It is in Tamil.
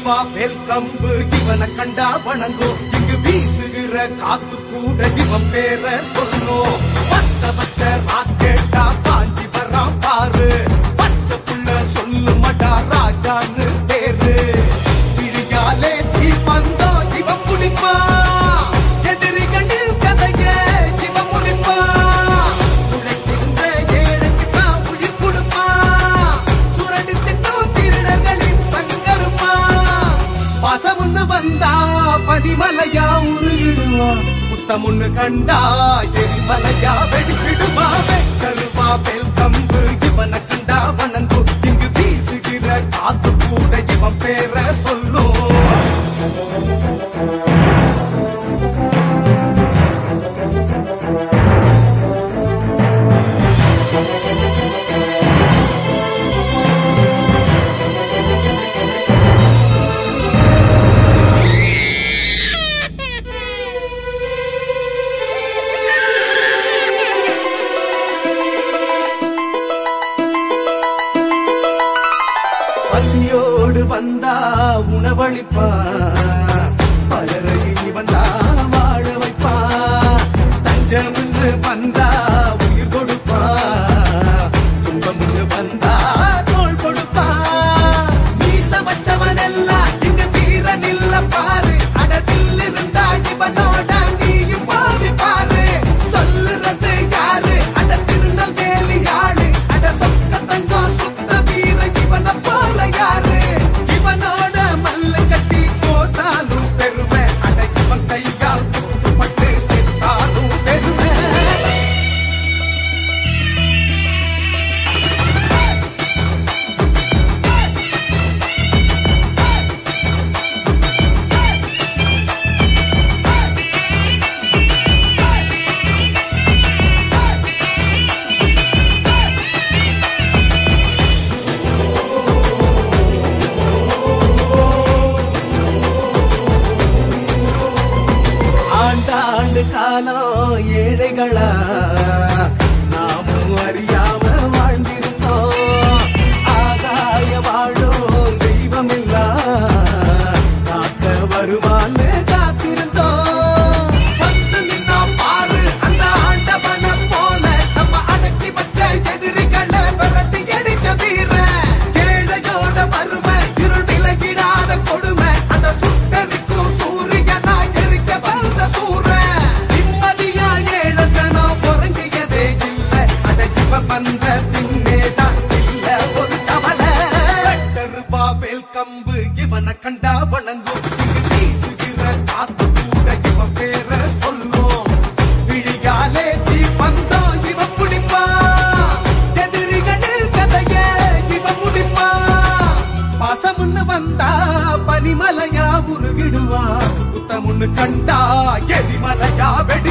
கருப்பா வேல் கம்பு இவனை கண்டா வணங்கும் இங்கு வீசுகிற காத்து கூட இவன் பேர சொல்லும் பச்ச பச்சை ராக்கெட்டா பாஞ்சி வரான் பாரு பச்சை புள்ள சொல்லு மடா ராஜான்னு பேரு பிடியாலே தீ பந்தா இவன் குடிப்பா எதிரிகளில் கதைய இவன் முடிப்பா உழைக்கின்ற ஏழைக்கு தான் உயிர் கொடுப்பா சுரடி தின்னும் திருடர்களின் சங்கருப்பா பசமுன்னு வந்தா பதிமலையா உருகிடுவா புத்தமுன்னு கண்டா எரிமலையா வெடிச்சிடுவா கருவா பெல் கம்பு இவனை கண்டா வணங்கு இங்கு வீசுகிற காத்து கூட இவன் பேர சொல்லும் பசியோடு வந்தா உணவளிப்பா பலரையில் வந்தா வாழ வைப்பா தஞ்சம்னு வந்தா உயிர் கொடுப்பா துன்பம்னு வந்தா தோள் கொடுப்பா மீச வச்சவன் எல்லாம் இங்க தீரன் இல்ல பாரு அடத்தில் இருந்தா இவனோட நீயும் பாவி பாரு சொல்லுறது யாரு அட திருநெல்வேலி ஆளு அட சொக்க தங்கம் சுத்த வீர இவனை போல யாரு இவனோட மல்லு கட்டி கோத்தாலும் பெருமை அட இவன் கையால் குத்துப்பட்டு செத்தாலும் பெருமை ஆண்டாண்டு காலம் ஏழைகளா நாமும் அறியாம வாழ்ந்திருந்தோம் ஆகாய வாழும் தெய்வமில்லா காக்க வருமான்னு காத்திருந்தோம் வந்து நின்னா பாரு அந்த ஆண்டவனை போல நம்ம அடக்கி வச்ச எதிரிகளை விரட்டி எரிச்ச வீர ஏழையோட வறுமை இருள் விலகிடாத கொடுமை அந்த சுட்டரிக்கும் சூரியனா எரிக்க வந்த சூர நிம்மதியா ஏழசனம் உறங்கியதே இல்ல அட இவ வந்த பின்னேதான் இல்ல ஒரு கவலை வெட்டருவா வேல் கம்பு இவனை கண்டா வணங்கும் இங்கு வீசுகிற காத்து கூட இவன் பேர சொல்லும் விழியாலே தீ வந்தா இவன் பிடிப்பா எதிரிகளில் கதைய இவன் முடிப்பா பாசமுன்னு வந்தா பனிமலையா உருகிடுவா புத்தமுன்னு கண்டா எரிமலையா வெடி